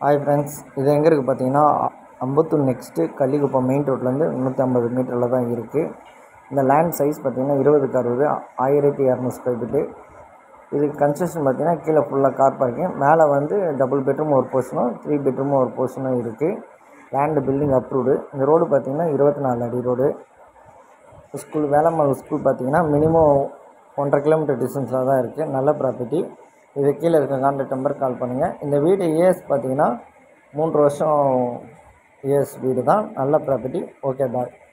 hi friends இது எங்கே இருக்குது பார்த்தீங்கன்னா அம்பத்தூர் நெக்ஸ்ட்டு கள்ளிக்குப்பம் மெயின் ரோட்லேருந்து நூற்றி ஐம்பது மீட்டரில் தான் இருக்குது இந்த லேண்ட் சைஸ் பார்த்தீங்கன்னா இருபதுக்கு அறுபது ஆயிரத்தி இரநூறு ஸ்கொயர் ஃபீட்டு இது கன்ஸ்ட்ரக்ஷன் பார்த்தீங்கன்னா கீழே ஃபுல்லாக கார் பார்க்கிங் மேலே வந்து டபுள் பெட்ரூம் ஒரு போர்ஷனும் த்ரீ பெட்ரூமும் ஒரு போர்ஷனும் இருக்குது லேண்டு பில்டிங் அப்ரூவ்டு இந்த ரோடு பார்த்தீங்கன்னா இருபத்தி நாலு அடி ரோடு ஸ்கூல் வேலம்மாள் ஸ்கூல் பார்த்தீங்கன்னா மினிமம் ஒன்றரை கிலோமீட்டர் டிஸ்டன்ஸில் தான் இருக்குது நல்ல ப்ராப்பர்ட்டி இது கீழே இருக்க கான்டாக்ட் நம்பர் கால் பண்ணுங்கள் இந்த வீடு ஏஎஸ் பார்த்தீங்கன்னா மூன்று வருஷம் ஏஎஸ் வீடு தான் நல்ல ப்ராப்பர்ட்டி ஓகே பாய்